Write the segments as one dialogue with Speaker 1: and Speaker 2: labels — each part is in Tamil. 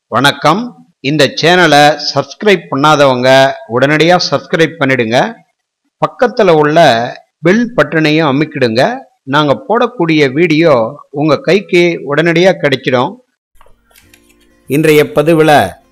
Speaker 1: வணக்கம் இந்த சேனலை சப்ஸ்கிரைப் பண்ணாதவங்க உடனடியாக சப்ஸ்கிரைப் பண்ணிடுங்க பக்கத்தில் உள்ள பெல் பட்டனையும் அமுக்கிடுங்க நாங்கள் போடக்கூடிய வீடியோ உங்கள் கைக்கு உடனடியாக கிடைச்சிடும் இன்றைய பதிவில்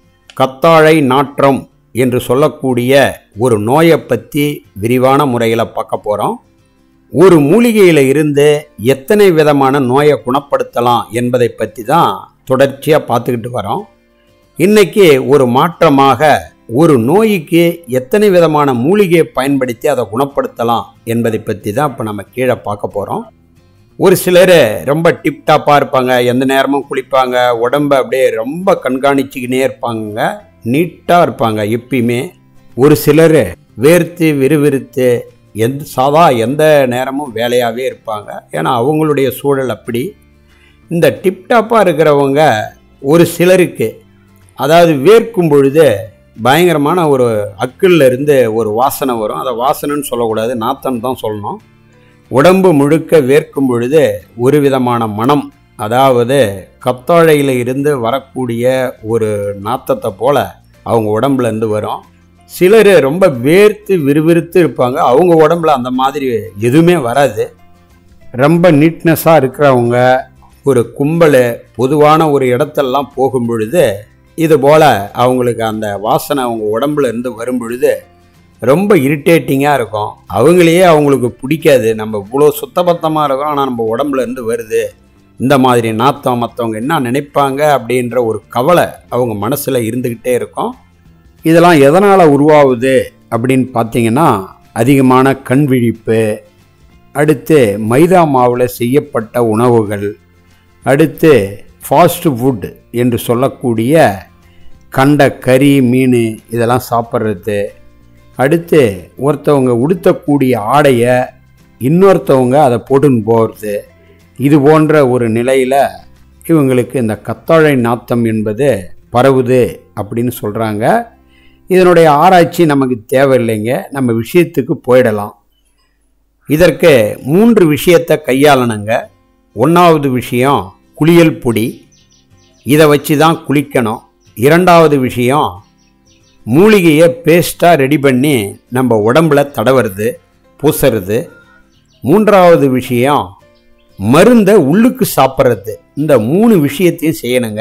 Speaker 1: கத்தாழை நாற்றம் என்று சொல்லக்கூடிய ஒரு நோயை பற்றி விரிவான முறையில் பார்க்க போகிறோம் ஒரு மூலிகையில் இருந்து எத்தனை விதமான நோயை குணப்படுத்தலாம் என்பதை பற்றி தான் தொடர்ச்சியாக பார்த்துக்கிட்டு வரோம் இன்னைக்கு ஒரு மாற்றமாக ஒரு நோய்க்கு எத்தனை விதமான மூலிகையை பயன்படுத்தி அதை குணப்படுத்தலாம் என்பதை பற்றி தான் இப்போ நம்ம கீழே பார்க்க போகிறோம் ஒரு சிலர் ரொம்ப டிப்டாப்பாக இருப்பாங்க எந்த நேரமும் குளிப்பாங்க உடம்ப அப்படியே ரொம்ப கண்காணிச்சுக்கினே இருப்பாங்க நீட்டாக இருப்பாங்க எப்பயுமே ஒரு சிலர் வேர்த்து விறுவிறுத்து எந்த சாதா எந்த நேரமும் வேலையாகவே இருப்பாங்க ஏன்னா அவங்களுடைய சூழல் அப்படி இந்த டிப்டாப்பாக இருக்கிறவங்க ஒரு சிலருக்கு அதாவது வேர்க்கும் பொழுது பயங்கரமான ஒரு அக்கில்ல இருந்து ஒரு வாசனை வரும் அதை வாசனைன்னு சொல்லக்கூடாது நாத்தம் தான் சொல்லணும் உடம்பு முழுக்க வேர்க்கும் பொழுது ஒரு விதமான மனம் அதாவது கத்தாழையில் இருந்து வரக்கூடிய ஒரு நாத்தத்தை போல அவங்க உடம்புல இருந்து வரும் சிலர் ரொம்ப வேர்த்து விறுவிறுத்து இருப்பாங்க அவங்க உடம்புல அந்த மாதிரி எதுவுமே வராது ரொம்ப நீட்னஸாக இருக்கிறவங்க ஒரு கும்பல் பொதுவான ஒரு இடத்தெல்லாம் போகும் பொழுது இது போல் அவங்களுக்கு அந்த வாசனை அவங்க உடம்புல இருந்து வரும் பொழுது ரொம்ப இரிட்டேட்டிங்காக இருக்கும் அவங்களையே அவங்களுக்கு பிடிக்காது நம்ம இவ்வளோ சுத்தபத்தமாக இருக்கோம் ஆனால் நம்ம உடம்புல இருந்து வருது இந்த மாதிரி நாத்தம் மற்றவங்க என்ன நினைப்பாங்க அப்படின்ற ஒரு கவலை அவங்க மனசில் இருந்துக்கிட்டே இருக்கும் இதெல்லாம் எதனால் உருவாகுது அப்படின்னு பார்த்தீங்கன்னா அதிகமான கண் விழிப்பு அடுத்து மைதா மாவில் செய்யப்பட்ட உணவுகள் அடுத்து ஃபாஸ்ட் ஃபுட் என்று சொல்லக்கூடிய கண்ட கறி மீன் இதெல்லாம் சாப்பிட்றது அடுத்து ஒருத்தவங்க உடுத்தக்கூடிய ஆடையை இன்னொருத்தவங்க அதை போட்டுன்னு போகிறது இது போன்ற ஒரு நிலையில் இவங்களுக்கு இந்த கத்தாழை நாத்தம் என்பது பரவுது அப்படின்னு சொல்கிறாங்க இதனுடைய ஆராய்ச்சி நமக்கு தேவையில்லைங்க நம்ம விஷயத்துக்கு போயிடலாம் இதற்கு மூன்று விஷயத்தை கையாளணுங்க ஒன்றாவது விஷயம் குளியல் பொடி இதை வச்சு தான் குளிக்கணும் இரண்டாவது விஷயம் மூலிகையை பேஸ்ட்டாக ரெடி பண்ணி நம்ம உடம்புல தடவுறது பூசுறது மூன்றாவது விஷயம் மருந்தை உள்ளுக்கு சாப்பிட்றது இந்த மூணு விஷயத்தையும் செய்யணுங்க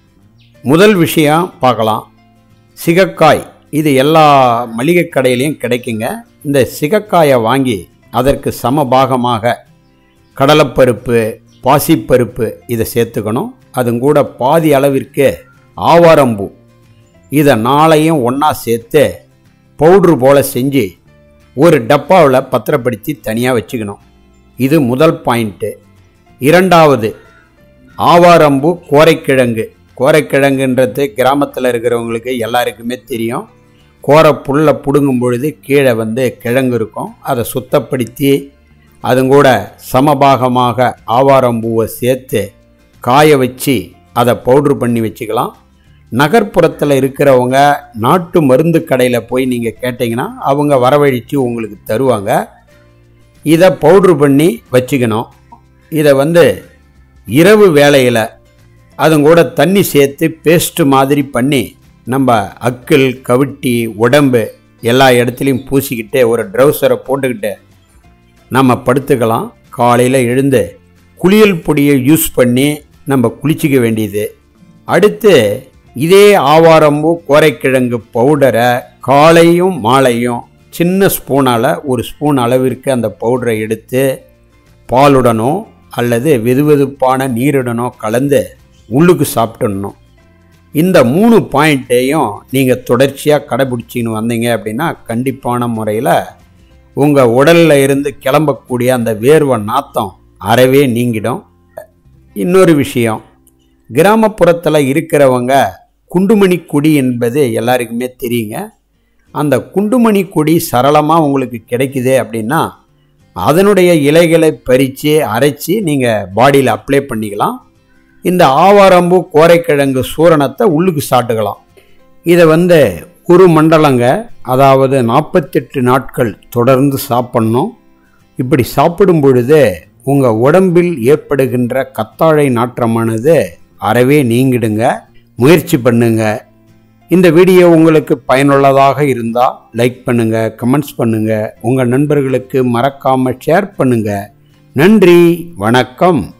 Speaker 1: முதல் விஷயம் பார்க்கலாம் சிகக்காய் இது எல்லா மளிகை கடையிலையும் கிடைக்குங்க இந்த சிகக்காயை வாங்கி அதற்கு சமபாகமாக கடலைப்பருப்பு பாசிப்பருப்பு இதை சேர்த்துக்கணும் அதுவும் கூட பாதி அளவிற்கு ஆவாரம்பூ இதை நாளையும் ஒன்றா சேர்த்து பவுட்ரு போல் செஞ்சு ஒரு டப்பாவில் பத்திரப்படுத்தி தனியாக வச்சுக்கணும் இது முதல் பாயிண்ட்டு இரண்டாவது ஆவாரம்பூ கோரைக்கிழங்கு கோரைக்கிழங்குன்றது கிராமத்தில் இருக்கிறவங்களுக்கு எல்லாருக்குமே தெரியும் கோரை புல்லை பிடுங்கும் பொழுது கீழே வந்து கிழங்கு இருக்கும் அதை சுத்தப்படுத்தி அதுவும் கூட சமபாகமாக ஆவாரம்பூவை சேர்த்து காய வச்சு அதை பவுட்ரு பண்ணி வச்சுக்கலாம் நகர்ப்புறத்தில் இருக்கிறவங்க நாட்டு மருந்து கடையில் போய் நீங்கள் கேட்டிங்கன்னா அவங்க வரவழைச்சு உங்களுக்கு தருவாங்க இதை பவுட்ரு பண்ணி வச்சுக்கணும் இதை வந்து இரவு வேளையில் அதுவும் கூட தண்ணி சேர்த்து பேஸ்ட்டு மாதிரி பண்ணி நம்ம அக்கில் கவிட்டி உடம்பு எல்லா இடத்துலையும் பூசிக்கிட்டு ஒரு ட்ரௌசரை போட்டுக்கிட்டு நம்ம படுத்துக்கலாம் காலையில் எழுந்து குளியல் பொடியை யூஸ் பண்ணி நம்ம குளிச்சிக்க வேண்டியது அடுத்து இதே ஆவாரம்பூ கோரைக்கிழங்கு பவுடரை காலையும் மாலையும் சின்ன ஸ்பூனால் ஒரு ஸ்பூன் அளவிற்கு அந்த பவுடரை எடுத்து பாலுடனோ அல்லது வெதுவெதுப்பான நீருடனோ கலந்து உள்ளுக்கு சாப்பிட்டுடணும் இந்த மூணு பாயிண்ட்டையும் நீங்கள் தொடர்ச்சியாக கடைபிடிச்சின்னு வந்தீங்க அப்படின்னா கண்டிப்பான முறையில் உங்கள் உடலில் இருந்து கிளம்பக்கூடிய அந்த வேர்வை நாத்தம் அறவே நீங்கிடும் இன்னொரு விஷயம் கிராமப்புறத்தில் இருக்கிறவங்க குண்டுமணி கொடி என்பது எல்லாருக்குமே தெரியுங்க அந்த குண்டுமணி கொடி சரளமாக உங்களுக்கு கிடைக்குது அப்படின்னா அதனுடைய இலைகளை பறித்து அரைச்சி நீங்கள் பாடியில் அப்ளை பண்ணிக்கலாம் இந்த ஆவாரம்பூ கோரைக்கிழங்கு சூரணத்தை உள்ளுக்கு சாட்டுக்கலாம் இதை வந்து ஒரு மண்டலங்க அதாவது நாற்பத்தெட்டு நாட்கள் தொடர்ந்து சாப்பிட்ணும் இப்படி சாப்பிடும் பொழுது உங்கள் உடம்பில் ஏற்படுகின்ற கத்தாழை நாற்றமானது அறவே நீங்கிடுங்க முயற்சி பண்ணுங்க இந்த வீடியோ உங்களுக்கு பயனுள்ளதாக இருந்தால் லைக் பண்ணுங்க கமெண்ட்ஸ் பண்ணுங்க உங்க நண்பர்களுக்கு மறக்காம ஷேர் பண்ணுங்க நன்றி வணக்கம்